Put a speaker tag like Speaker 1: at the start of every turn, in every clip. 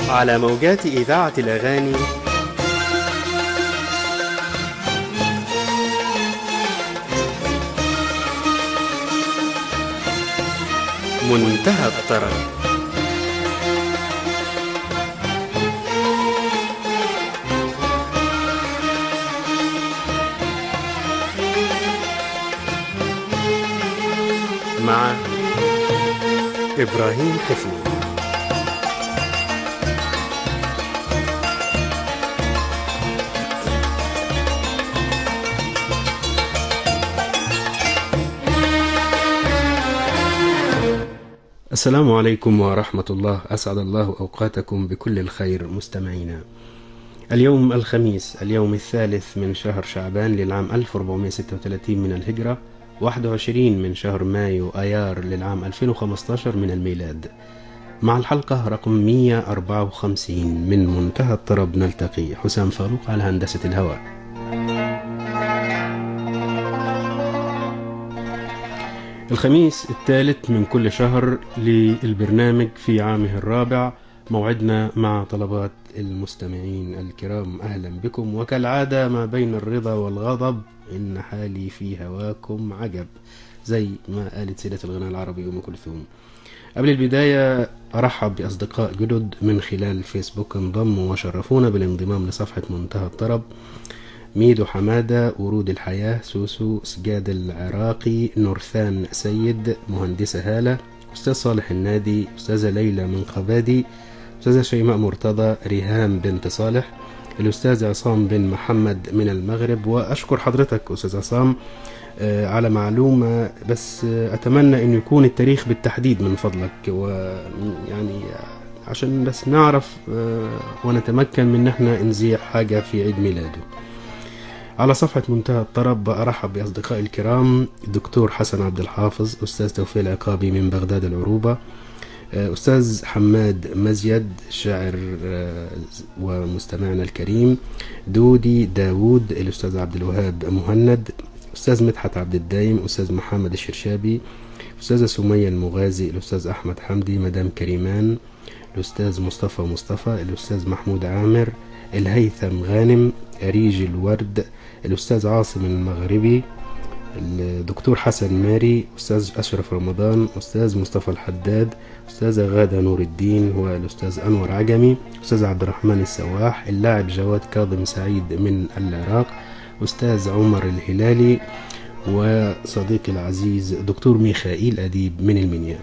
Speaker 1: على موجات إذاعة الأغاني منتهى الطرب مع إبراهيم حفني السلام عليكم ورحمة الله أسعد الله أوقاتكم بكل الخير مستمعينا اليوم الخميس اليوم الثالث من شهر شعبان للعام 1436 من الهجرة 21 من شهر مايو آيار للعام 2015 من الميلاد مع الحلقة رقم 154 من منتهى الطرب نلتقي حسام فاروق على هندسة الهواء الخميس الثالث من كل شهر للبرنامج في عامه الرابع موعدنا مع طلبات المستمعين الكرام أهلا بكم وكالعادة ما بين الرضا والغضب إن حالي في هواكم عجب زي ما قالت سيدة الغناء العربي أم كلثوم قبل البداية أرحب بأصدقاء جدد من خلال فيسبوك انضموا وشرفونا بالانضمام لصفحة منتهى الطرب ميدو حمادة ورود الحياة سوسو سجاد العراقي نورثان سيد مهندسة هالة أستاذ صالح النادي أستاذة ليلى من قبادي أستاذة شيماء مرتضى ريهام بنت صالح الأستاذ عصام بن محمد من المغرب وأشكر حضرتك أستاذ عصام على معلومة بس أتمنى أن يكون التاريخ بالتحديد من فضلك ويعني عشان بس نعرف ونتمكن من ان احنا نذيع حاجة في عيد ميلاده على صفحة منتهى الطرب أرحب بأصدقائي الكرام الدكتور حسن عبد الحافظ أستاذ توفيق العقابي من بغداد العروبة أستاذ حماد مزيد شاعر ومستمعنا الكريم دودي داوود الأستاذ عبد الوهاب مهند أستاذ مدحت عبد الدايم أستاذ محمد الشرشابي أستاذة سمية المغازي الأستاذ أحمد حمدي مدام كريمان الأستاذ مصطفى مصطفى الأستاذ محمود عامر الهيثم غانم أريج الورد الأستاذ عاصم المغربي الدكتور حسن ماري أستاذ أشرف رمضان أستاذ مصطفى الحداد أستاذة غادة نور الدين والأستاذ أنور عجمي أستاذ عبد الرحمن السواح اللاعب جواد كاظم سعيد من العراق أستاذ عمر الهلالي وصديقي العزيز دكتور ميخائيل أديب من المنيا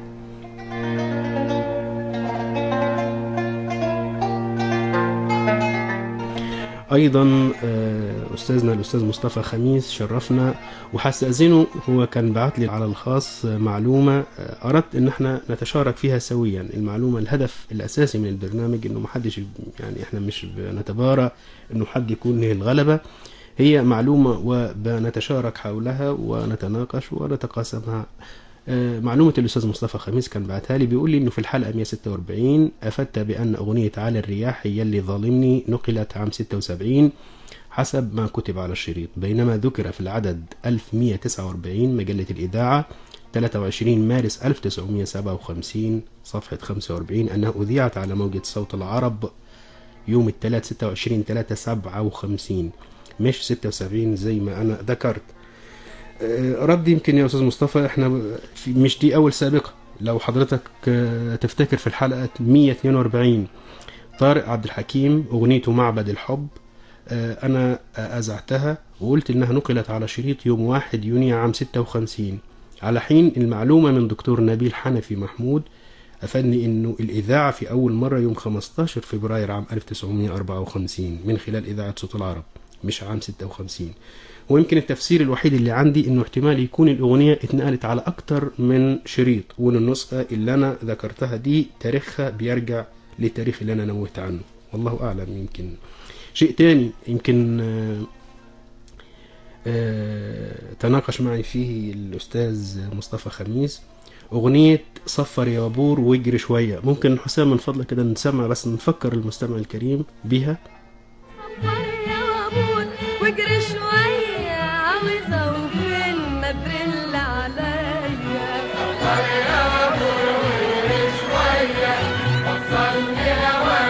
Speaker 1: ايضا استاذنا الاستاذ مصطفى خميس شرفنا وهستاذنه هو كان بعت لي على الخاص معلومه اردت ان احنا نتشارك فيها سويا المعلومه الهدف الاساسي من البرنامج انه محدش يعني احنا مش بنتبارى انه حد يكون له الغلبه هي معلومه وبنتشارك حولها ونتناقش ونتقاسمها معلومة الأستاذ مصطفى خميس كان بعتها لي بيقول لي إنه في الحلقة 146 أفدت بأن أغنية على الرياح هي اللي ظالمني نقلت عام 76 حسب ما كتب على الشريط بينما ذكر في العدد 1149 مجلة الإذاعة 23 مارس 1957 صفحة 45 أنها أذيعت على موجة صوت العرب يوم الثلاث 26 3 57 مش 76 زي ما أنا ذكرت رد يمكن يا استاذ مصطفى احنا في مش دي اول سابقه لو حضرتك تفتكر في الحلقه 142 طارق عبد الحكيم اغنيته معبد الحب انا اذعتها وقلت انها نقلت على شريط يوم 1 يونيو عام 56 على حين المعلومه من دكتور نبيل حنفي محمود افادني انه الاذاعه في اول مره يوم 15 فبراير عام 1954 من خلال اذاعه صوت العرب مش عام 56 ويمكن التفسير الوحيد اللي عندي انه احتمال يكون الاغنيه اتنقلت على اكتر من شريط وان النسخه اللي انا ذكرتها دي تاريخها بيرجع للتاريخ اللي انا نوهت عنه والله اعلم يمكن شيء تاني يمكن آآ آآ تناقش معي فيه الاستاذ مصطفى خميس اغنيه صفر يا بور واجري شويه ممكن حسام من فضلك كده نسمع بس نفكر المستمع الكريم بيها
Speaker 2: واجري شوية عاوزة وفين مدرل عليا
Speaker 3: صفر يا ابو واجري شوية وصلني هواك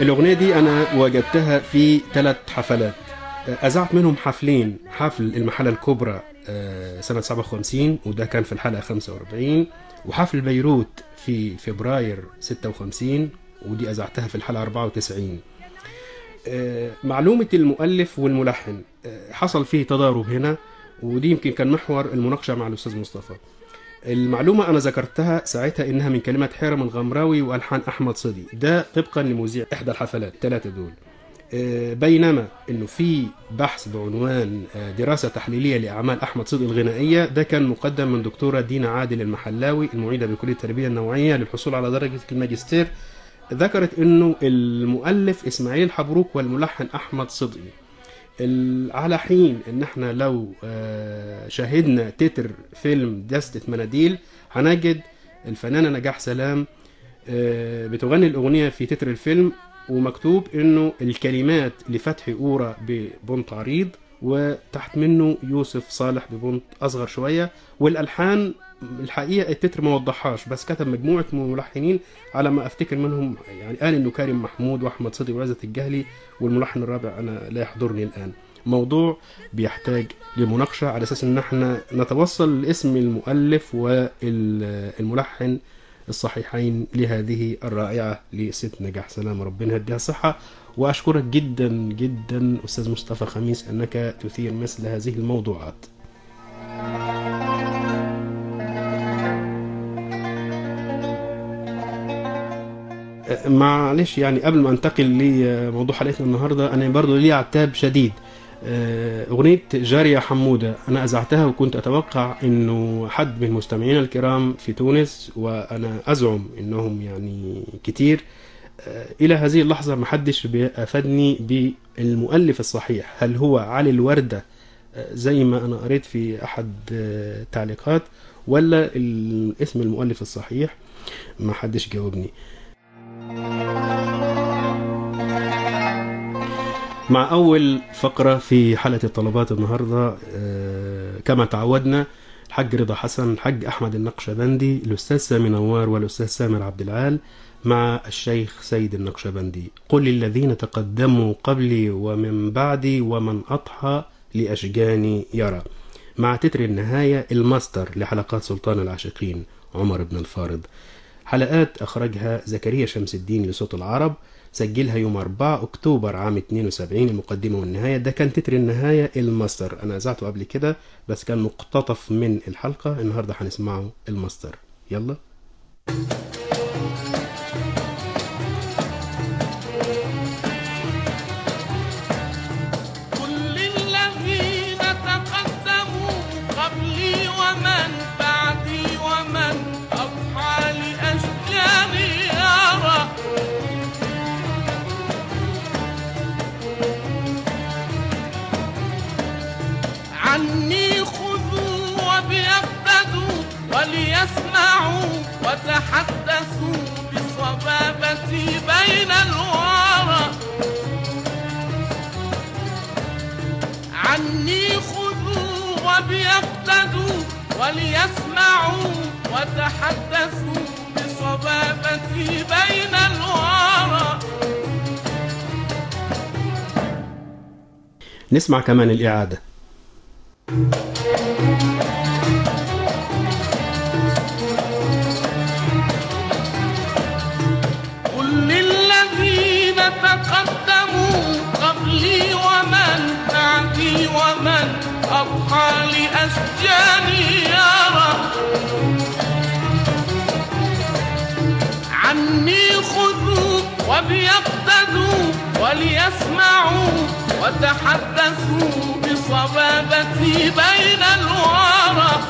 Speaker 1: الأغنية دي أنا وجدتها في ثلاث حفلات أذعت منهم حفلين حفل المحلة الكبرى آه، سنة 57 وده كان في الحلقة 45 وحفل بيروت في فبراير 56 ودي أذعتها في الحلقة 94 آه، معلومة المؤلف والملحن آه، حصل فيه تضارب هنا ودي يمكن كان محور المناقشة مع الأستاذ مصطفى المعلومة أنا ذكرتها ساعتها إنها من كلمة حرم الغمراوي وألحان أحمد صدي ده طبقا لمذيع إحدى الحفلات الثلاثة دول آه، بينما انه في بحث بعنوان آه، دراسه تحليليه لاعمال احمد صدقي الغنائيه ده كان مقدم من دكتوره دينا عادل المحلاوي المعيده بكليه التربيه النوعيه للحصول على درجه الماجستير ذكرت انه المؤلف اسماعيل الحبروك والملحن احمد صدقي ال- على حين ان احنا لو آه، شاهدنا تتر فيلم دستة مناديل هنجد الفنانه نجاح سلام آه، بتغني الاغنيه في تتر الفيلم ومكتوب انه الكلمات لفتحي اورا ببنط عريض وتحت منه يوسف صالح ببنط اصغر شويه والالحان الحقيقه التتر ما وضحهاش بس كتب مجموعه ملحنين على ما افتكر منهم يعني قال انه كريم محمود واحمد صدقي وعزت الجهلي والملحن الرابع انا لا يحضرني الان موضوع بيحتاج لمناقشه على اساس ان احنا نتوصل لاسم المؤلف والملحن الصحيحين لهذه الرائعة لست نجاح سلام ربنا يديها الصحة وأشكرك جدا جدا أستاذ مصطفى خميس أنك تثير مثل هذه الموضوعات أه، معلش يعني قبل ما انتقل لموضوع حلقتنا النهارده انا برضو لي عتاب شديد آه، أغنية جارية حمودة أنا أذعتها وكنت أتوقع أنه حد من مستمعينا الكرام في تونس وأنا أزعم أنهم يعني كتير آه، إلى هذه اللحظة ما حدش أفادني بالمؤلف الصحيح هل هو علي الوردة آه، زي ما أنا قريت في أحد آه، التعليقات ولا الاسم المؤلف الصحيح ما حدش جاوبني مع أول فقرة في حلقة الطلبات النهاردة آه، كما تعودنا الحاج رضا حسن الحاج أحمد النقشبندي الأستاذ سامي نوار والأستاذ سامر عبد العال مع الشيخ سيد النقشبندي قل للذين تقدموا قبلي ومن بعدي ومن أضحى لأشجاني يرى مع تتر النهاية الماستر لحلقات سلطان العاشقين عمر بن الفارض حلقات أخرجها زكريا شمس الدين لصوت العرب سجلها يوم 4 أكتوبر عام 72 المقدمة والنهاية ده كان تتر النهاية الماستر أنا أذعته قبل كده بس كان مقتطف من الحلقة النهاردة هنسمعه الماستر يلا
Speaker 3: كل الذين تقدموا قبلي ومن بعدي ومن أضحى لأشجاني يرى عني خذوا وبيقتدوا وليسمعوا وتحدثوا بصبابتي بين الورى عني خذوا وبيقتدوا وليسمعوا وتحدثوا بصبابتي بين الورى
Speaker 1: نسمع كمان الإعادة
Speaker 3: قل للذين تقدموا قبلي ومن بعدي ومن أضحى لأشجاني يرى عني خذوا وبيقتدوا وليسمعوا وتحدثوا بصبابتي بين الورى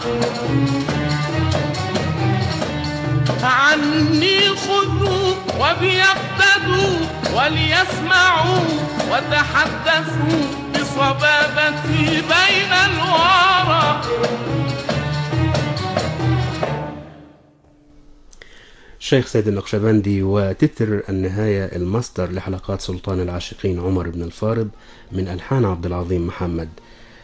Speaker 3: عني خذوا وبيقتدوا وليسمعوا وتحدثوا بصبابتي بين الورى
Speaker 1: الشيخ سيد النقشبندي وتتر النهاية الماستر لحلقات سلطان العاشقين عمر بن الفارض من ألحان عبد العظيم محمد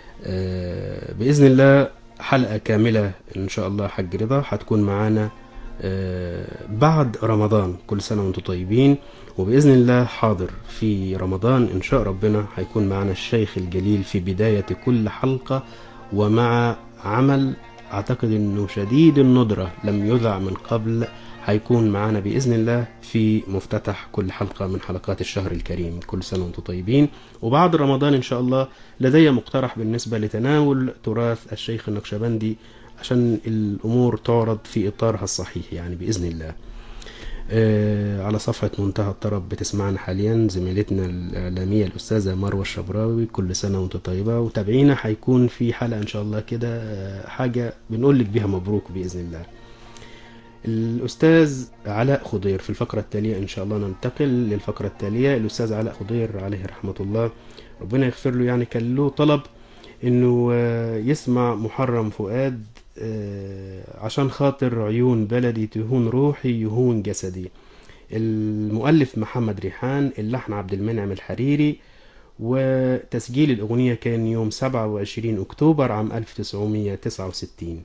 Speaker 1: آه، بإذن الله حلقة كاملة إن شاء الله حق رضا هتكون معانا آه، بعد رمضان كل سنة وانتم طيبين وبإذن الله حاضر في رمضان إن شاء ربنا هيكون معنا الشيخ الجليل في بداية كل حلقة ومع عمل أعتقد أنه شديد الندرة لم يذع من قبل هيكون معنا بإذن الله في مفتتح كل حلقة من حلقات الشهر الكريم كل سنة وانتم طيبين وبعد رمضان إن شاء الله لدي مقترح بالنسبة لتناول تراث الشيخ النقشبندي عشان الأمور تعرض في إطارها الصحيح يعني بإذن الله آه، على صفحة منتهى الطرب بتسمعنا حاليا زميلتنا الإعلامية الأستاذة مروة الشبراوي كل سنة وانت طيبة وتابعينا هيكون في حلقة إن شاء الله كده آه، حاجة بنقول لك بيها مبروك بإذن الله الأستاذ علاء خضير في الفقرة التالية إن شاء الله ننتقل للفقرة التالية الأستاذ علاء خضير عليه رحمة الله ربنا يغفر له يعني كان له طلب إنه آه، يسمع محرم فؤاد آه، عشان خاطر عيون بلدي تهون روحي يهون جسدي المؤلف محمد ريحان اللحن عبد المنعم الحريري وتسجيل الأغنية كان يوم 27 أكتوبر عام 1969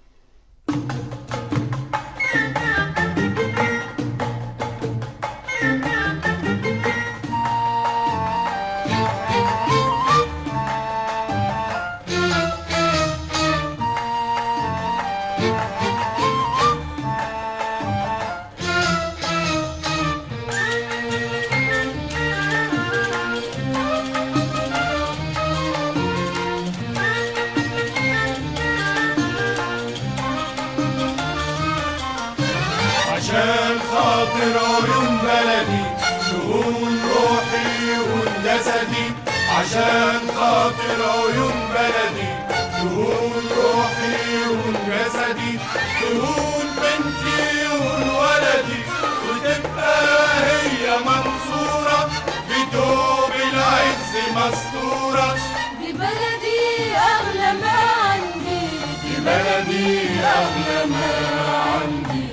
Speaker 4: عشان خاطر عيون بلدي تهون روحي وجسدي عشان خاطر عيون بلدي تهون روحي وجسدي تهون بنتي وولدي وتبقى هي منصورة بتوب العز مستورة
Speaker 2: دي بلدي أغلى ما عندي
Speaker 4: دي بلدي أغلى ما عندي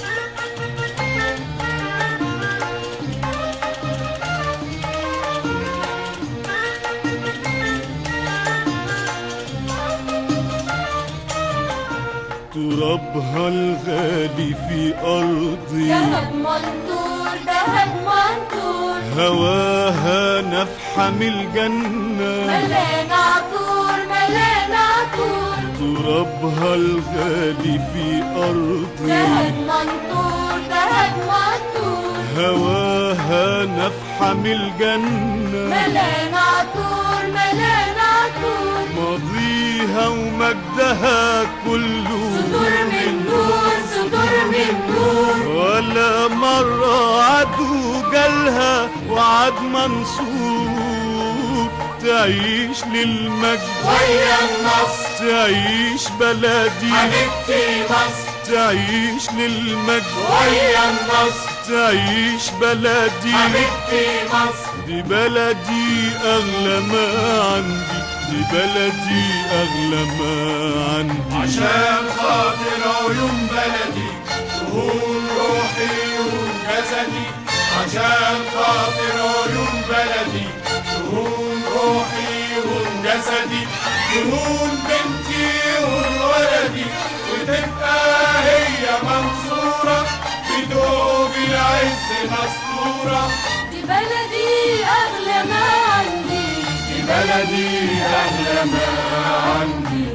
Speaker 5: ترابها الغالي في أرضي
Speaker 2: دهب منطور دهب منطور
Speaker 5: هواها نفحة من الجنة
Speaker 2: ملان عطور ملان عطور
Speaker 5: ترابها الغالي في أرضي
Speaker 2: دهب منطور دهب منطور
Speaker 5: هواها نفحة من الجنة
Speaker 2: ملان عطور ملان عطور
Speaker 5: ماضيها ومجدها كله
Speaker 2: صدور من نور صدور من نور
Speaker 5: ولا مرة عدو جالها وعد منصور تعيش للمجد
Speaker 4: ويا النصر
Speaker 5: تعيش بلدي
Speaker 4: حبيبتي مصر
Speaker 5: تعيش للمجد
Speaker 4: ويا النصر
Speaker 5: تعيش بلدي
Speaker 4: حبيبتي مصر
Speaker 5: دي بلدي أغلى ما عندي دي بلدي أغلى ما عندي
Speaker 4: عشان خاطر عيون بلدي تهون روحي وجسدي عشان خاطر عيون بلدي تهون روحي وجسدي تهون بنتي وولدي وتبقى هي منصورة بدوب العز مستورة
Speaker 2: دي بلدي أغلى ما عندي
Speaker 4: دي بلدي أغلى ما عندي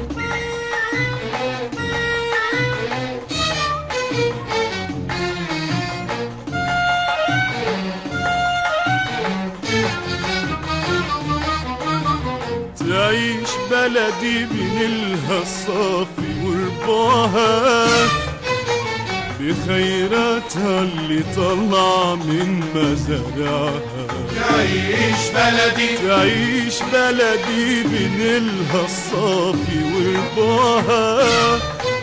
Speaker 5: تعيش بلدي بنيلها الصافي ورباها بخيراتها اللي طلع من مزارعها
Speaker 4: تعيش بلدي
Speaker 5: تعيش بلدي بنيلها الصافي ورباها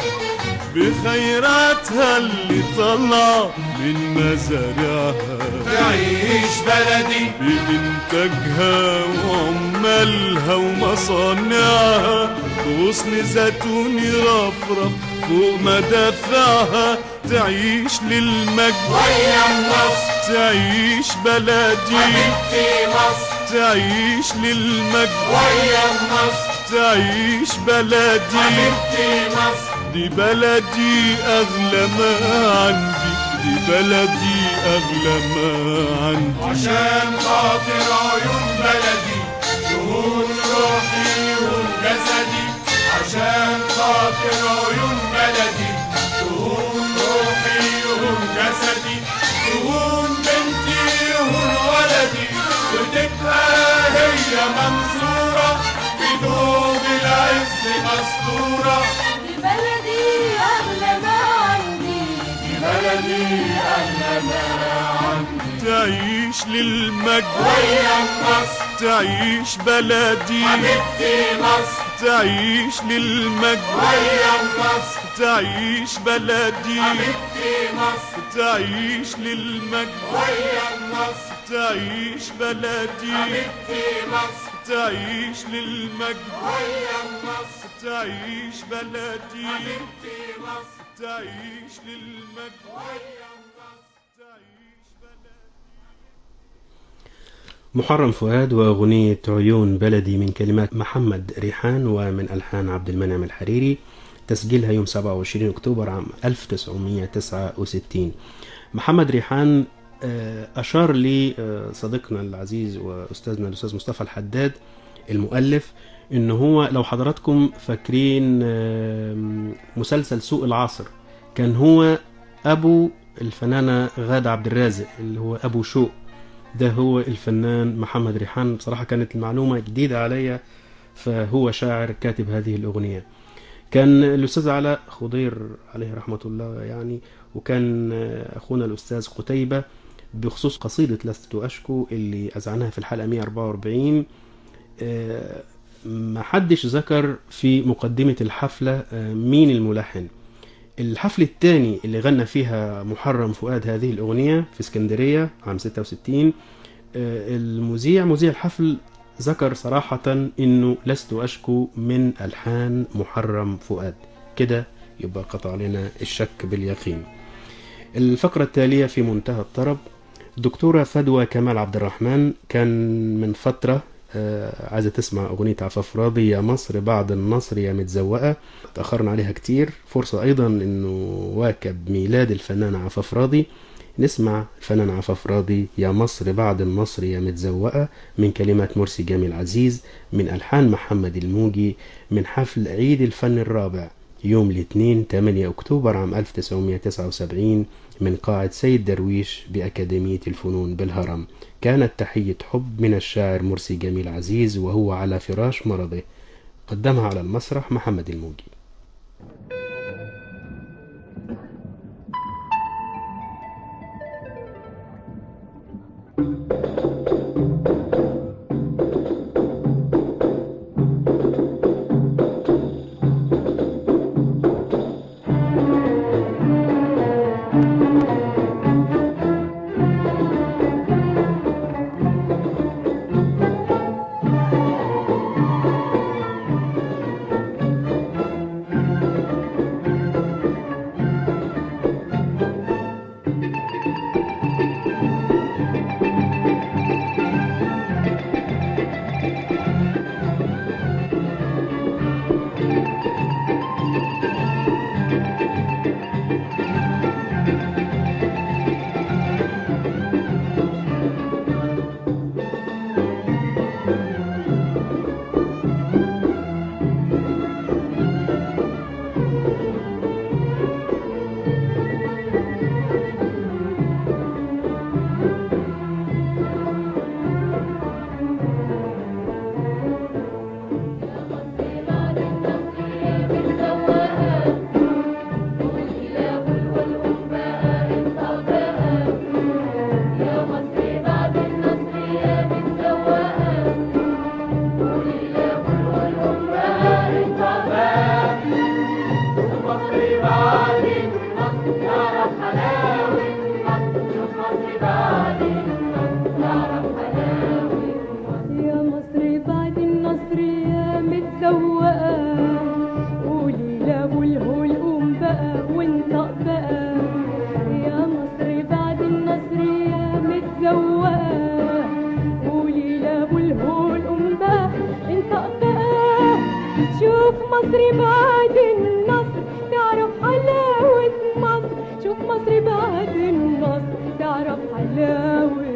Speaker 5: بخيراتها اللي طلع من مزارعها
Speaker 4: تعيش بلدي
Speaker 5: بإنتاجها وعمالها ومصانعها غصن زيتون يرفرف فوق مدافعها تعيش للمجد
Speaker 4: ويا النصر
Speaker 5: تعيش بلدي
Speaker 4: حبيبتي مصر
Speaker 5: تعيش للمجد
Speaker 4: ويا مصر
Speaker 5: تعيش بلدي
Speaker 4: حبيبتي مصر
Speaker 5: دي بلدي أغلى ما عندي دي بلدي أغلى ما عندي
Speaker 4: عشان خاطر عيون بلدي شهور روحي وجسدي عشان خاطر عيون بلدي شهور روحي وجسدي تهون بنتي يهون ولدي وتبقى هي منصورة بدوب العز مستورة
Speaker 2: دي بلدي أغلى ما عندي
Speaker 4: دي بلدي أغلى ما عندي
Speaker 5: تعيش للمجد
Speaker 4: ويا مصر
Speaker 5: تعيش بلدي
Speaker 4: حبيبتي مصر
Speaker 5: تعيش للمجد
Speaker 4: ويا مصر
Speaker 5: تعيش بلدي
Speaker 4: حبيبتي مصر
Speaker 5: تعيش للمجد
Speaker 4: ويا مصر
Speaker 5: تعيش بلدي
Speaker 4: حبيبتي مصر
Speaker 5: تعيش للمجد
Speaker 4: ويا مصر
Speaker 5: تعيش بلدي
Speaker 4: حبيبتي مصر
Speaker 5: تعيش للمجد
Speaker 4: ويا مصر
Speaker 5: تعيش بلدي
Speaker 1: محرم فؤاد وأغنية عيون بلدي من كلمات محمد ريحان ومن ألحان عبد المنعم الحريري تسجيلها يوم 27 أكتوبر عام 1969 محمد ريحان آه، أشار لي آه، صديقنا العزيز وأستاذنا الأستاذ مصطفى الحداد المؤلف إن هو لو حضراتكم فاكرين آه، مسلسل سوق العصر كان هو أبو الفنانة غادة عبد الرازق اللي هو أبو شوق ده هو الفنان محمد ريحان بصراحة كانت المعلومة جديدة عليا فهو شاعر كاتب هذه الأغنية كان الأستاذ علاء خضير عليه رحمة الله يعني وكان أخونا الأستاذ قتيبة بخصوص قصيدة لست أشكو اللي أذعناها في الحلقة 144 آه، ما حدش ذكر في مقدمة الحفلة آه، مين الملحن الحفل الثاني اللي غنى فيها محرم فؤاد هذه الأغنية في اسكندرية عام 66 آه، المذيع مذيع الحفل ذكر صراحة إنه لست أشكو من ألحان محرم فؤاد كده يبقى قطع لنا الشك باليقين الفقرة التالية في منتهى الطرب دكتورة فدوى كمال عبد الرحمن كان من فترة آه، عايزة تسمع أغنية عفاف راضي يا مصر بعد النصر يا متزوقة تأخرنا عليها كتير فرصة أيضا إنه واكب ميلاد الفنانة عفاف راضي نسمع الفنان عفاف راضي يا مصر بعد النصر يا متزوقة من كلمات مرسي جميل عزيز من ألحان محمد الموجي من حفل عيد الفن الرابع يوم الاثنين 8 أكتوبر عام 1979 من قاعة سيد درويش بأكاديمية الفنون بالهرم كانت تحية حب من الشاعر مرسي جميل عزيز وهو على فراش مرضه قدمها على المسرح محمد الموجي
Speaker 6: مصر بعد النصر تعرف حلاوة مصر شوف مصر بعد النصر تعرف حلاوة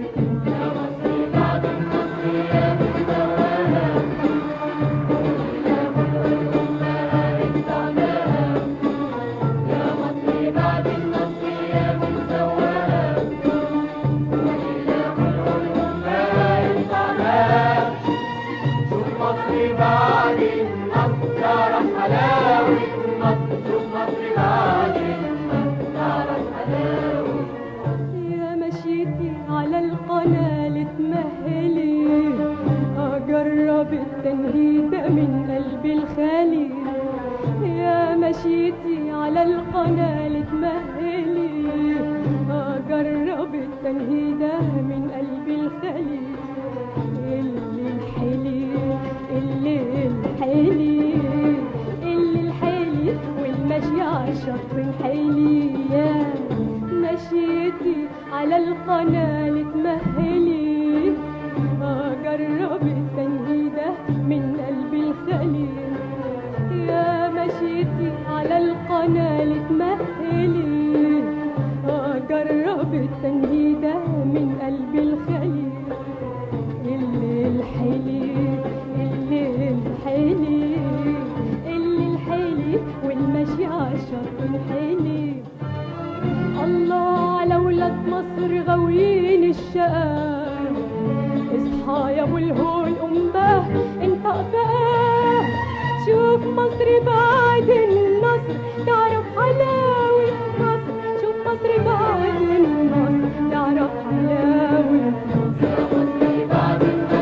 Speaker 6: يا مشيتي على القناة لتمهلي أجرب التنهيدة من قلبي الخالي يا مشيتي على القناة لتمهلي أجرب التنهيدة من قلبي الخالي اللي الحلي اللي الحلي اللي الحلي والمشي عالشط حيلي يا مشيتي على القناة لتمهلي أجرب التنهيدة من قلبي الخليل يا مشيتي على القناة لتمهلي أجرب التنهيدة من قلبي الخليل اللي الحلي اللي الحلي اللي الحلي والمشي عالشط الحلي الله على ولاد مصر غاويين الشقاء اصحى يا ابو الهول قوم بقى انت بقى شوف مصر بعد النصر تعرف حلاوة مصر شوف مصر بعد النصر تعرف حلاوة مصر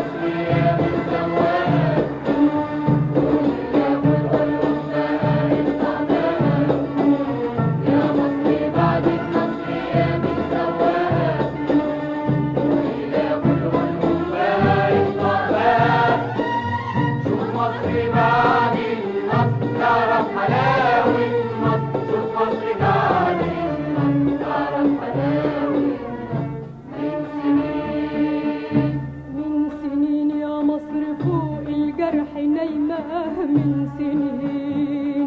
Speaker 6: من سنين يا مصر فوق الجرح نايمة من سنين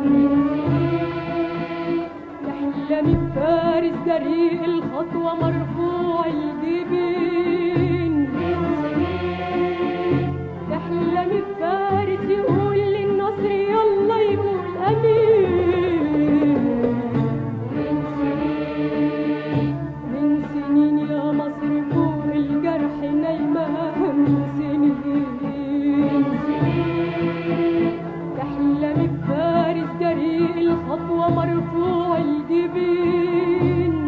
Speaker 6: تحلمي بفارس جريء الخطوة مرفوع الجبين تحلمي بفارس يقول للنصر يلا يقول أمين من سنين يا مصر فوق الجرح نايمة من سنين تحلمي بفارس جريء الخطوة مرفوع الجبين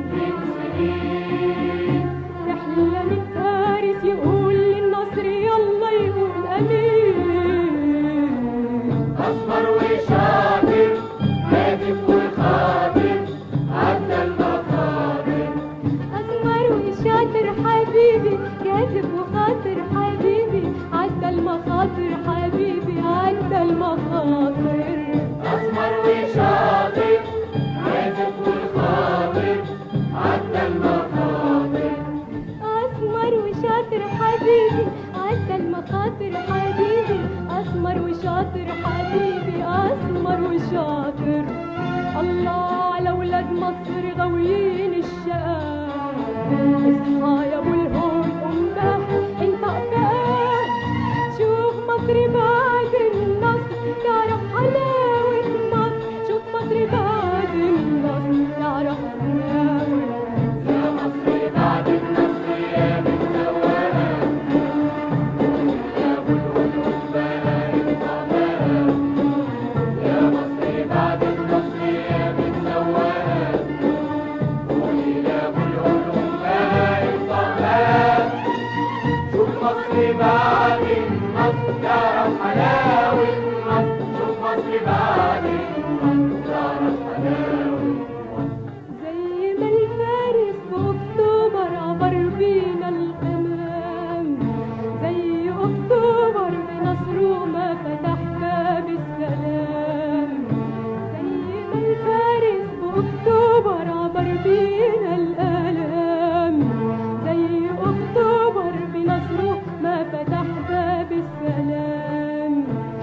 Speaker 6: تحلمي بفارس يقول للنصر يلا يقول أمين
Speaker 4: أصفر وشاطر هادف وخاطر عدى المخاطر
Speaker 6: أسمر وشاطر حبيبي كاتب وخاطر حبيبي عدى المخاطر حبيبي عدى المخاطر
Speaker 4: أسمر وشاطر هادف وخاطر عدى المخاطر
Speaker 6: أسمر وشاطر حبيبي عدى المخاطر حبيبي أسمر وشاطر حبيبي أسمر وشاطر الله على ولاد مصر غاويين الشقاء اصحى يا ابو الهول قوم بقى انت بقى شوف مصر بعد النصر تعرف حلاوة مصر شوف مصر بعد النصر تعرف حلاوة
Speaker 4: يا مصر بعد النصر يا متسوقة يا أبو القلوب بارك طبعا يا مصر بعد النصر يا متسوقة قولي يا أبو القلوب بارك طبعا شوف مصر بعد النصر تعرف حلاوة مصر شوف مصر بعد النصر تعرف حلاوة
Speaker 6: زي ما الفارس في اكتوبر عبر بينا الامام زي اكتوبر بنصره ما فتح باب السلام زي ما الفارس في اكتوبر عبر بينا الالام زي اكتوبر بنصره ما فتح باب السلام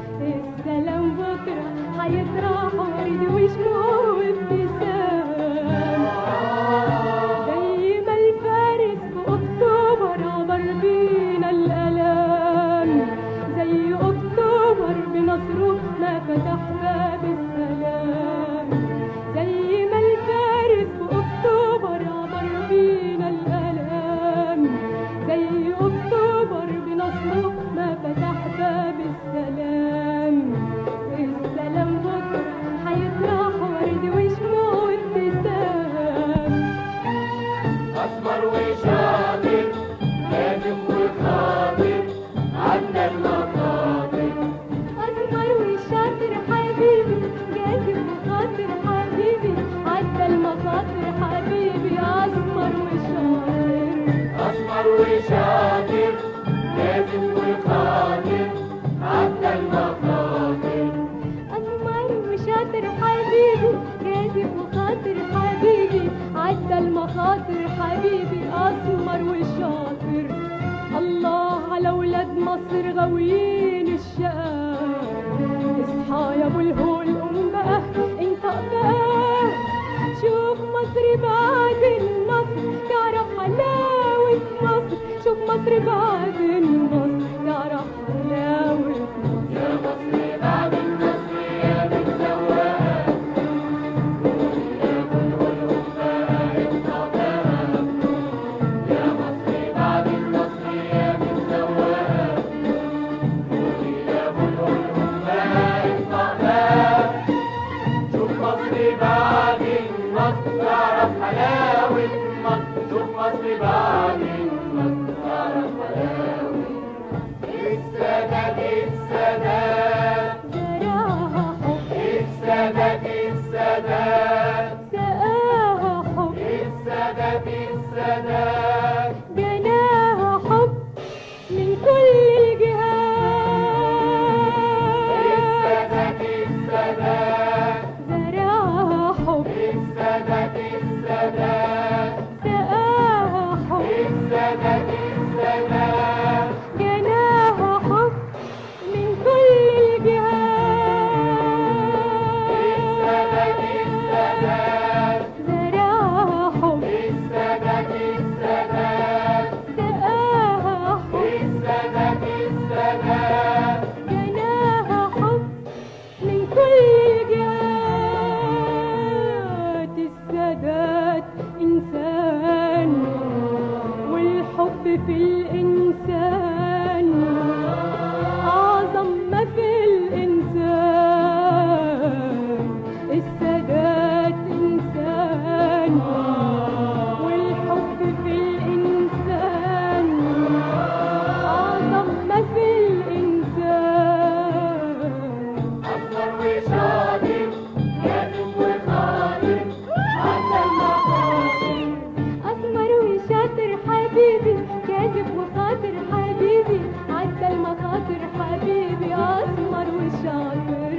Speaker 6: كاتب وخاطر حبيبي عدى المخاطر حبيبي اسمر وشاطر الله على ولاد مصر غاويين الشقاء اصحى يا ابو الهول قوم بقى انت بقى شوف مصر بعد النصر تعرف حلاوة مصر شوف مصر بعد النصر تعرف حلاوة مصر زرعها حب سقاها حب جناها حب من كل الجهات زرعها حب سقاها حب جناها حب من كل الجهات زرعها حب سقاها حب جناها حب من كل الجهات السادات إنسان والحب في الإنسان أعظم ما في الإنسان السادات إنسان والحب في الإنسان أعظم ما في الإنسان أسمر وشاطر حبيبي كاتب وخاطر حبيبي عدى المخاطر حبيبي أسمر وشاطر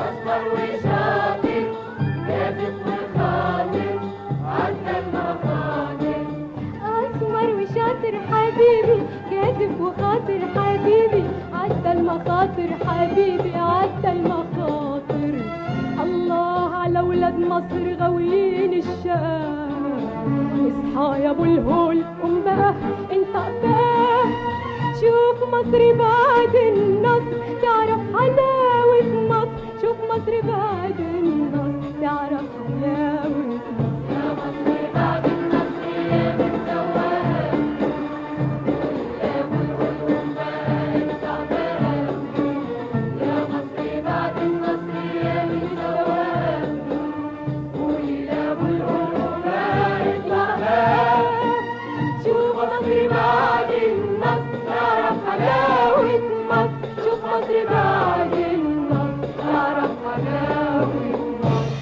Speaker 6: أسمر وشاطر حبيبي كاتب وخاطر حبيبي عدى المخاطر حبيبي عدى المخاطر الله على ولاد مصر غاويين الشام اصحى يا ابو الهول قوم بقى انت بقى شوف مصر بعد النصر تعرف حلاوة مصر شوف مصر بعد النصر تعرف حلاوة مصر شوف مصر بعد النصر تعرف حلاوة مصر شوف مصر بعد النصر تعرف حلاوة مصر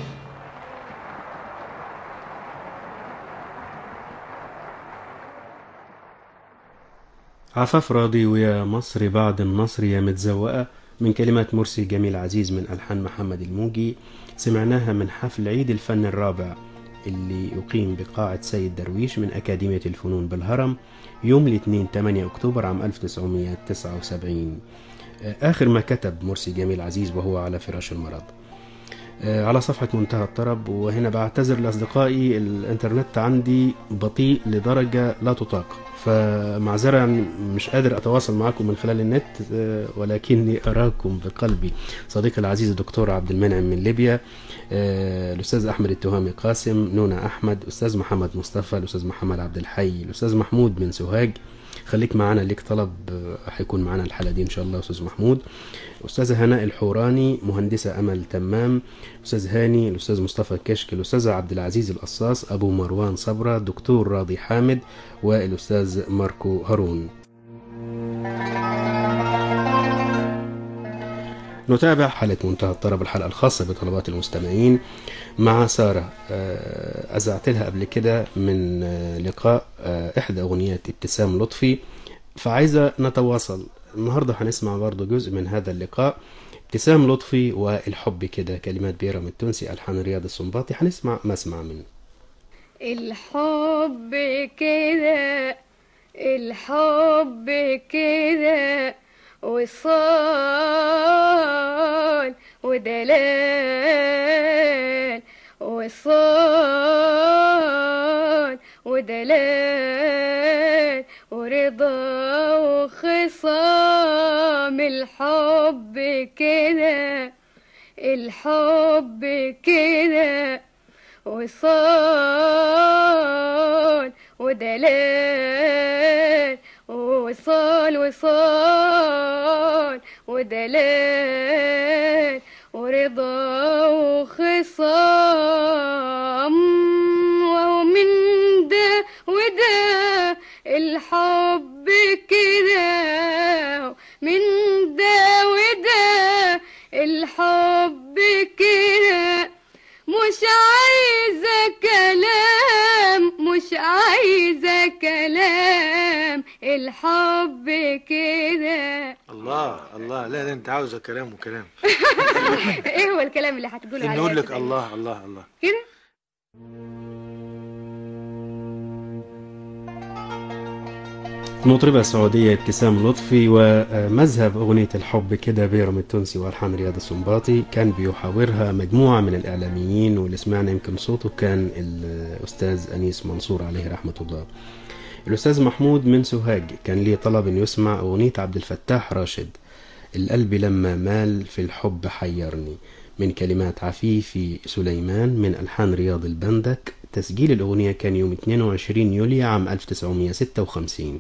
Speaker 1: عفاف راضي ويا مصر بعد النصر يا متزوقة من كلمات مرسي جميل عزيز من ألحان محمد الموجي سمعناها من حفل عيد الفن الرابع اللي يقيم بقاعة سيد درويش من أكاديمية الفنون بالهرم يوم الاثنين 8 أكتوبر عام 1979 آخر ما كتب مرسي جميل عزيز وهو على فراش المرض آه، على صفحة منتهى الطرب وهنا بعتذر لأصدقائي الإنترنت عندي بطيء لدرجة لا تطاق فمعذرة يعني مش قادر أتواصل معكم من خلال النت آه، ولكني أراكم بقلبي صديقي العزيز الدكتور عبد المنعم من ليبيا آه، الأستاذ أحمد التهامي قاسم نونا أحمد أستاذ محمد مصطفى الأستاذ محمد عبد الحي الأستاذ محمود من سوهاج خليك معانا ليك طلب آه، هيكون معانا الحلقة دي إن شاء الله أستاذ محمود أستاذة هناء الحوراني مهندسة أمل تمام أستاذ هاني الأستاذ مصطفى كشك الأستاذ عبد العزيز القصاص أبو مروان صبرة دكتور راضي حامد والأستاذ ماركو هارون نتابع حلقة منتهى الطرب الحلقة الخاصة بطلبات المستمعين مع سارة آه، أذعت لها قبل كده من آه، لقاء آه، إحدى أغنيات ابتسام لطفي فعايزة نتواصل النهاردة هنسمع برضو جزء من هذا اللقاء ابتسام لطفي والحب كده كلمات بيرم التونسي ألحان رياض السنباطي هنسمع مسمع منه
Speaker 6: الحب كده الحب كده وصال ودلال وصال ودلال ورضا وخصام الحب كده الحب كده وصال ودلال وصال وصال ودلال ورضا وخصام وهو من ده وده الحب كده من ده وده الحب كده مش عايزة كلام مش عايزة كلام الحب كده
Speaker 7: الله الله لا ده انت عاوزه كلام وكلام
Speaker 6: ايه هو الكلام اللي هتقوله على
Speaker 7: نقول لك
Speaker 6: آسف؟
Speaker 7: الله الله الله
Speaker 6: كده
Speaker 1: المطربة السعودية ابتسام لطفي ومذهب أغنية الحب كده بيرم التونسي وألحان رياض السنباطي كان بيحاورها مجموعة من الإعلاميين واللي سمعنا يمكن صوته كان الأستاذ أنيس منصور عليه رحمة الله الأستاذ محمود من سوهاج كان ليه طلب أن يسمع أغنية عبد الفتاح راشد القلب لما مال في الحب حيرني من كلمات عفيفي سليمان من ألحان رياض البندك تسجيل الأغنية كان يوم 22 يوليو عام 1956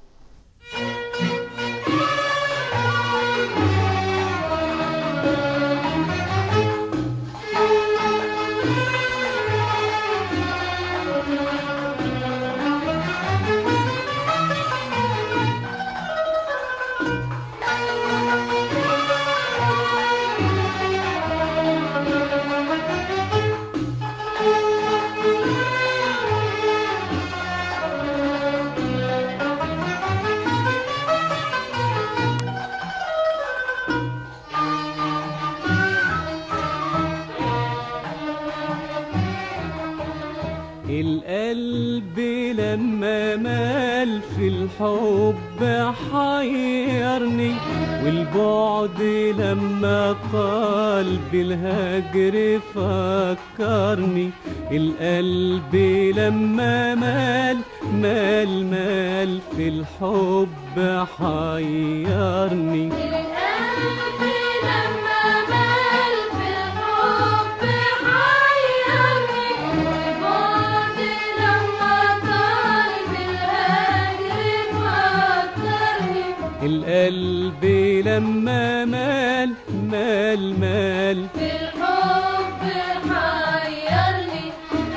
Speaker 5: القلب لما مال في الحب حيرني والبعد لما طال بالهجر فكرني القلب لما مال مال مال في الحب حيرني
Speaker 2: القلب لما مال في الحب حيرني والبعد لما طال بالهجر فكرني
Speaker 5: القلب لما مال مال مال
Speaker 2: في الحب حيرني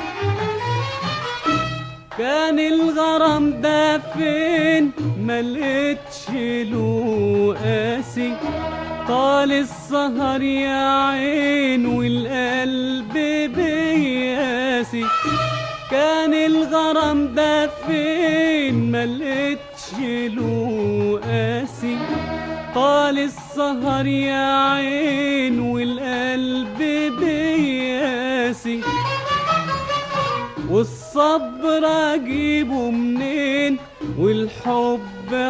Speaker 5: كان الغرام ده فين ملقتش له قاسي طال السهر يا عين والقلب بياسي كان الغرام ده فين ملقتش له قاسي طال السهر يا عين والقلب بياسي والصبر اجيبه منين والحب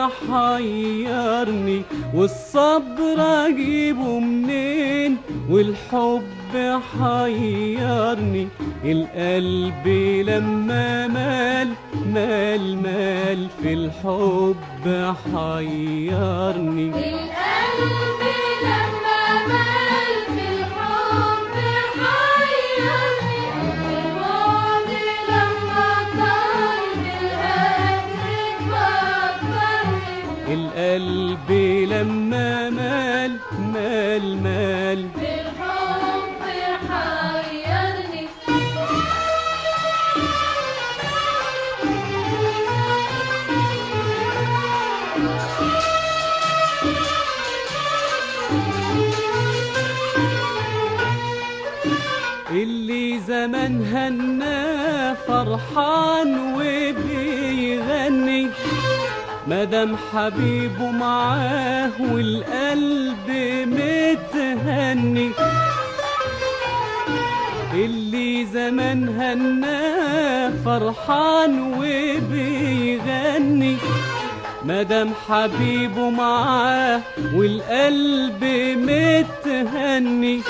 Speaker 5: حيرني والصبر اجيبه منين والحب حيرني القلب لما مال مال مال في الحب حيرني
Speaker 2: القلب لما مال في الحب حيرني والبعد لما طال بالهجر فكرني
Speaker 5: القلب لما مال مال مال
Speaker 2: في الحب حيرني
Speaker 5: اللي زمان هنا فرحان وبيغني مدام حبيبه معاه والقلب متهني
Speaker 8: بيغني اللي زمان هناه فرحان وبيغني مدام حبيبه معاه والقلب متهني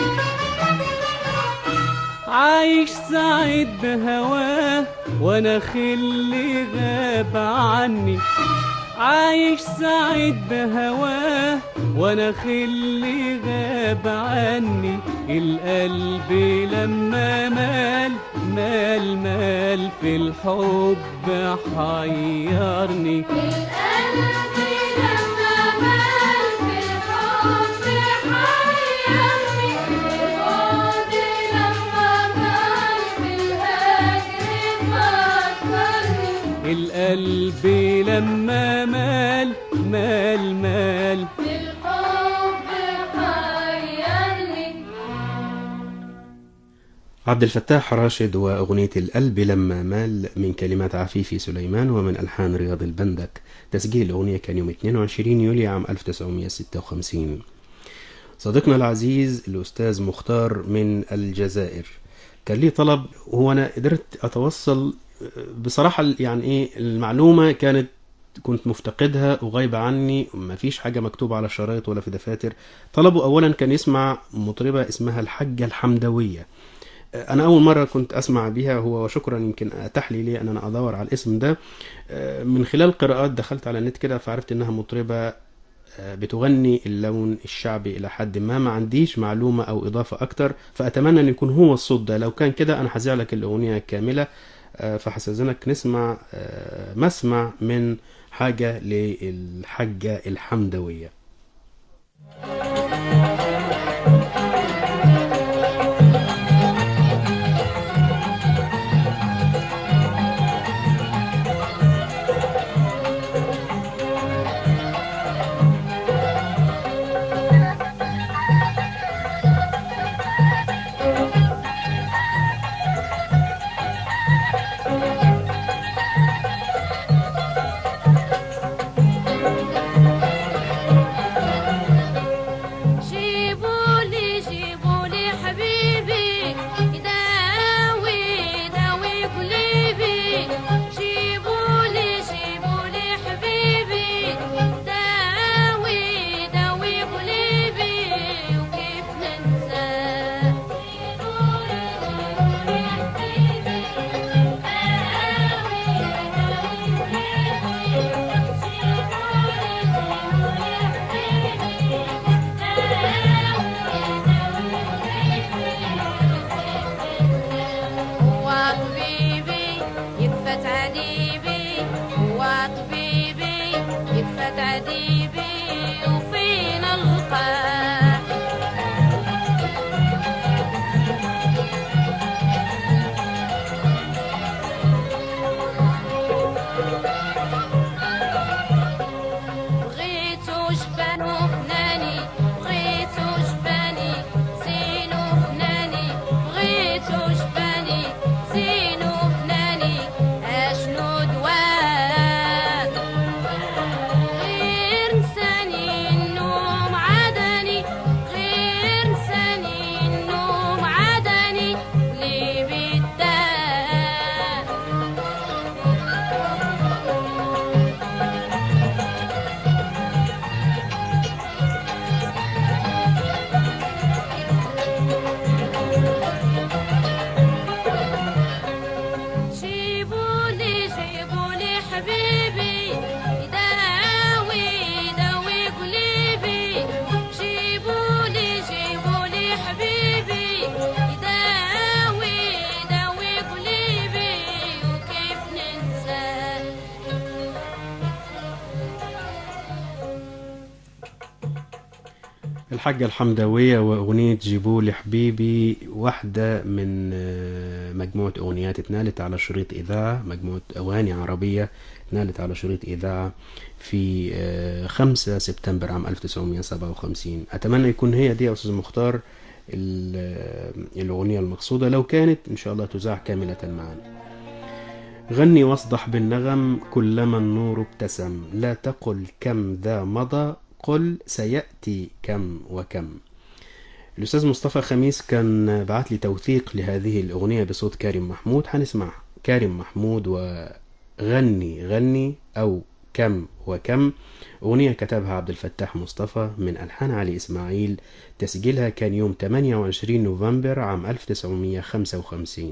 Speaker 8: عايش سعيد بهواه وانا خلي غاب عني عايش سعيد بهواه وانا خلي غاب عني القلب لما مال مال مال في الحب حيرني
Speaker 2: القلب لما مال في الحب حيرني البعد لما مال في الهجر فكرني
Speaker 8: القلب لما مال مال مال
Speaker 2: في الحب حيرني
Speaker 1: عبد الفتاح راشد وأغنية القلب لما مال من كلمات عفيفي سليمان ومن ألحان رياض البندك تسجيل الأغنية كان يوم 22 يوليو عام 1956 صديقنا العزيز الأستاذ مختار من الجزائر كان لي طلب هو أنا قدرت أتوصل بصراحة يعني إيه المعلومة كانت كنت مفتقدها وغايبة عني ما فيش حاجة مكتوبة على شرايط ولا في دفاتر طلبه أولا كان يسمع مطربة اسمها الحجة الحمدوية انا اول مره كنت اسمع بها هو وشكرا يمكن اتاح لي لي ان انا ادور على الاسم ده من خلال قراءات دخلت على النت كده فعرفت انها مطربه بتغني اللون الشعبي الى حد ما ما عنديش معلومه او اضافه اكتر فاتمنى ان يكون هو الصوت ده لو كان كده انا هذيع لك الاغنيه كامله فحستاذنك نسمع مسمع من حاجه للحجه الحمدويه
Speaker 2: جيبولي جيبولي حبيبي يداوي يداوي قلبي جيبولي جيبولي حبيبي يداوي يداوي قلبي وكيف ننساه جيبولي جيبولي حبيبي يداوي يداوي قلبي جيبولي جيبولي وطبيبي يكفت عديبي وطبيبي يكفت عديبي وفين القاع بغيتو جبان وفناني بغيتو جباني زين وفناني بغيتو جباني زين وفناني اشنو دوان غير نساني النوم عدني غير نساني النوم عدني لي بالدار جيبولي جيبولي حبيبي يداوي يداوي قلبي جيبولي جيبولي حبيبي يداوي يداوي قلبي وكيف ننساه
Speaker 1: الحاجة الحمدوية وأغنية جيبولي حبيبي واحدة من آه، مجموعة أغنيات اتنالت على شريط إذاعة مجموعة أغاني عربية اتنالت على شريط إذاعة في آه، 5 سبتمبر عام 1957 أتمنى يكون هي دي يا أستاذ مختار ال- آه، الأغنية المقصودة لو كانت إن شاء الله تذاع كاملة معنا غني واصدح بالنغم كلما النور ابتسم لا تقل كم ذا مضى قل سيأتي كم وكم الأستاذ مصطفى خميس كان بعت لي توثيق لهذه الأغنية بصوت كريم محمود هنسمع كريم محمود وغني غني أو كم وكم أغنية كتبها عبد الفتاح مصطفى من ألحان علي إسماعيل تسجيلها كان يوم 28 نوفمبر عام 1955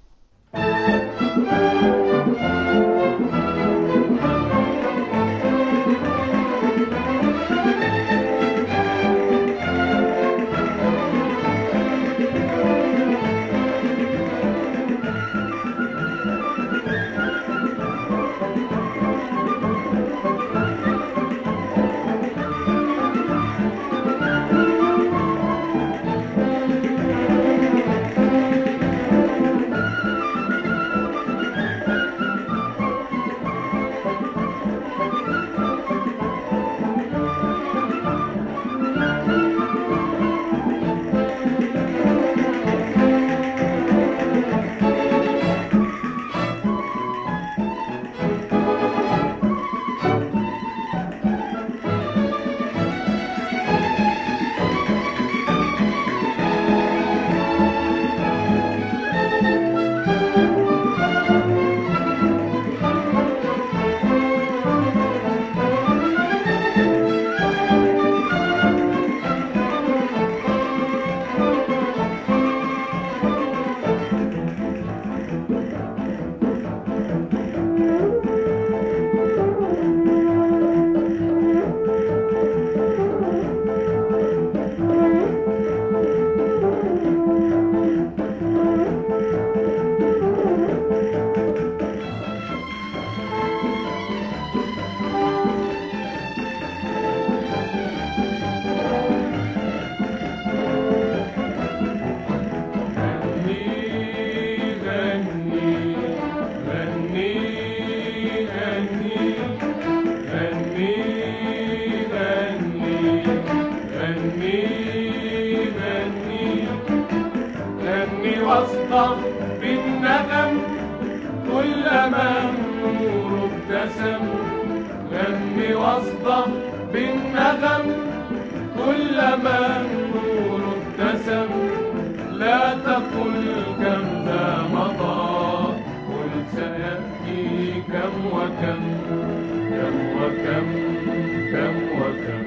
Speaker 3: واصدح بالنغم كلما النور ابتسم غني واصدح بالنغم كلما النور ابتسم لا تقل كم ذا مضى قل سيأتي كم وكم كم وكم كم وكم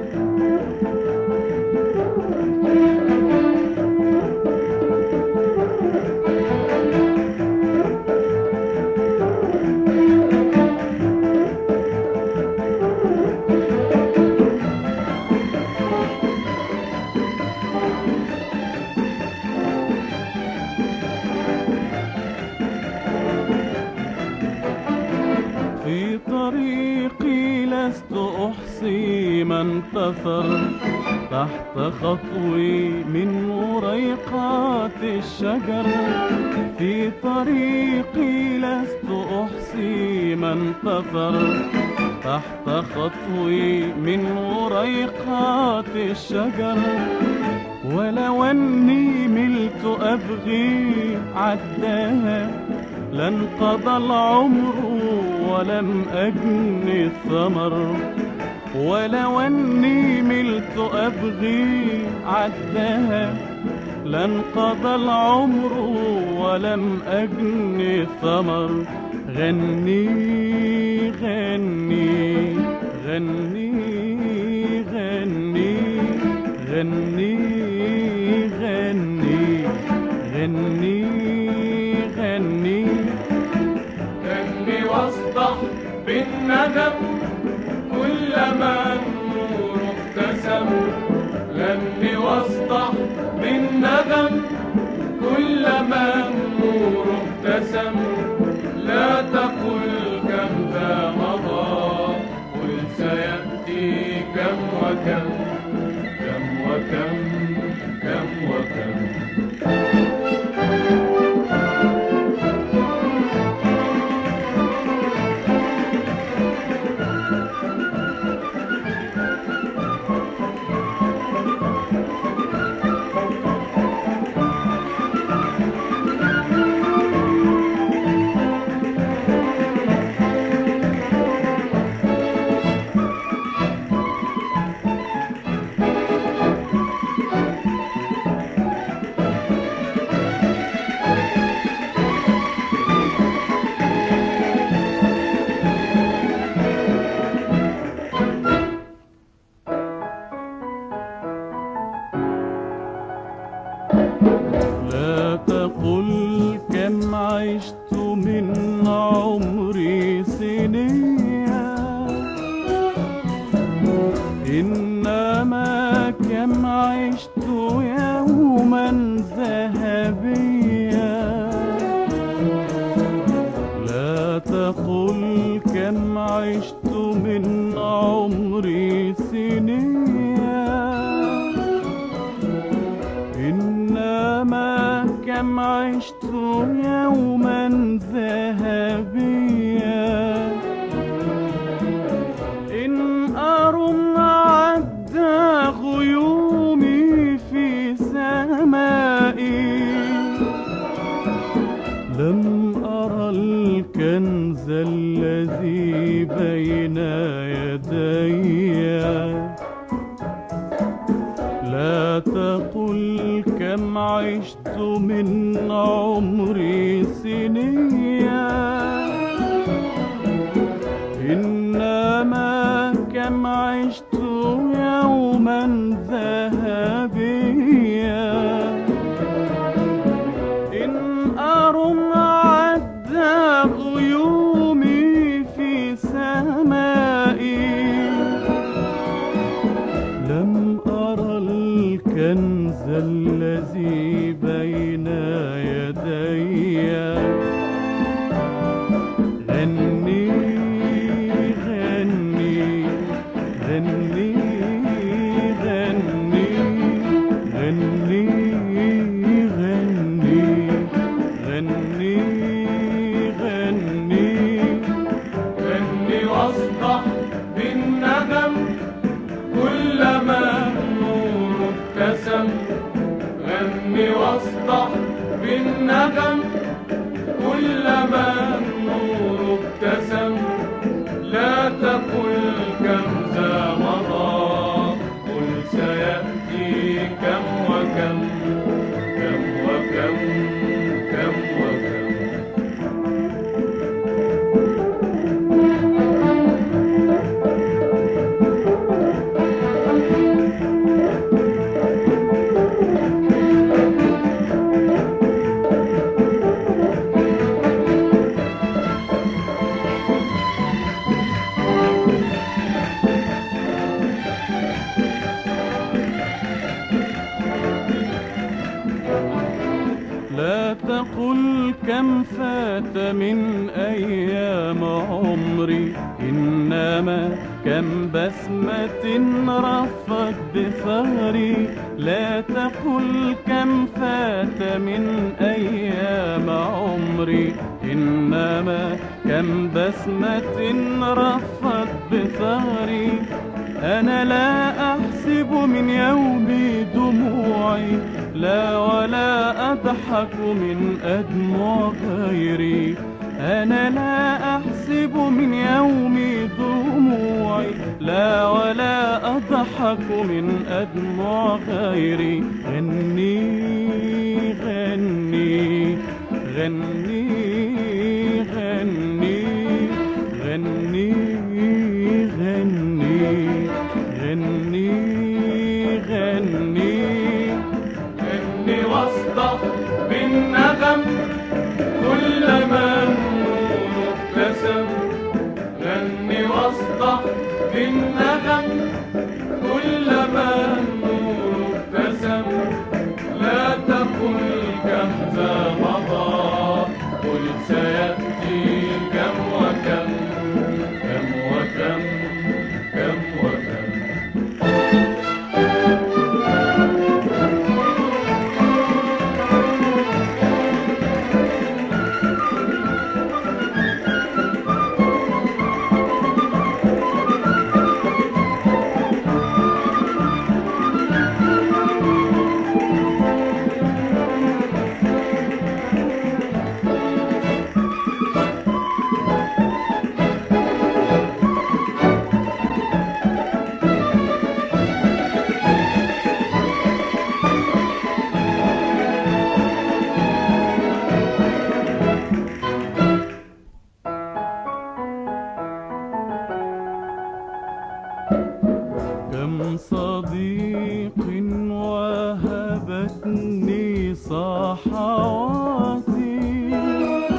Speaker 8: في طريقي لست أحصي من تثر تحت خطوي من وريقات الشجر في طريقي لست أحصي من تثر تحت خطوي من وريقات الشجر ولو أني ملت أبغي عداها لانقضى العمر ولم أجن الثمر ولو أني ملت أبغي عدها لانقضى العمر ولم أجن الثمر غني غني غني غني غني غني غني غني
Speaker 3: غني واصدح بالندم كلما النور ابتسم غني واصدح بالندم كلما النور ابتسم لا تقل كم ذا مضى قل سيأتي كم وكم كم وكم كم وكم
Speaker 8: عشت من عمري سنية إنما كم عشت يوما ذهبيا لا تقل كم عشت من عمري سنيا إنما كم عشت يوما ذهبيا إن أرم عد غيومي في سمائي لم أرى الكنز الذي بين يدي لا تقل كم عشت من عمري سنيا إنما كم عشت يوما ذهبيا إن أرم عد غيومي في سمائي لم أرى الكنز الذي بين يدي غني غني غني غني غني غني غني غني
Speaker 3: غني واصدح بالندم كلما النور ابتسم غني واصدح بالندم كلما النور ابتسم لا تقل كم ذا مضى قل سيأتي كم وكم كم وكم كم وكم
Speaker 8: لا تقل كم فات من أيام عمري إنما كم بسمة رفت بثغري لا تقل كم فات من أيام عمري إنما كم بسمة رفت بثغري أنا لا أحسب من يومي دموعي لا ولا أضحك من أدمع غيري أنا لا أحسب من يومي دموعي لا ولا أضحك من أدمع غيري غني غني غني غني غني غني غني غني
Speaker 3: غني واصدق بالنغم كلما النور ابتسم غني واصدق بالنغم كلما النور ابتسم لا تقل كم ذا مضى قل سيأتي كم وكم كم وكم كم وكم
Speaker 8: كم صديق وهبتني صحواتي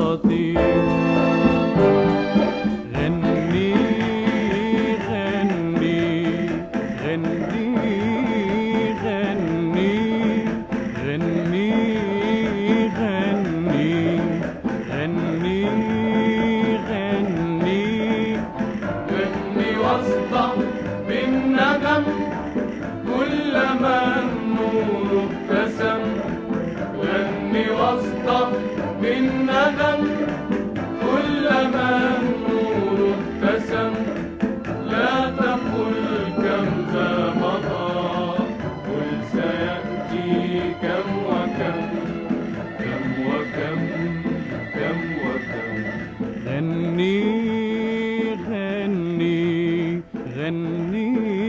Speaker 8: خاطي غني غني غني غني غني غني غني غني
Speaker 3: غني واصدع بالنغم كلما النور ابتسم غني واصدع بالنغم كلما النور ابتسم لا تقل كم ذا مضى قل سيأتي كم وكم كم وكم كم وكم
Speaker 8: غني غني غني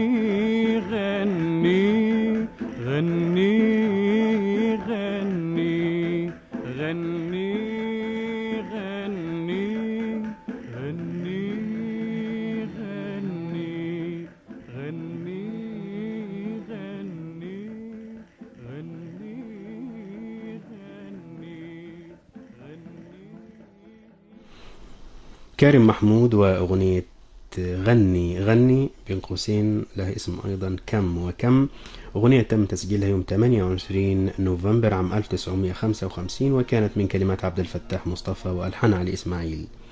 Speaker 8: غني غني غني غني غني غني غني غني غني غني غني غني
Speaker 1: كارم محمود وأغنية غني غني بين قوسين لها اسم أيضا كم وكم أغنية تم تسجيلها يوم 28 نوفمبر عام 1955 وكانت من كلمات عبد الفتاح مصطفى وألحان علي إسماعيل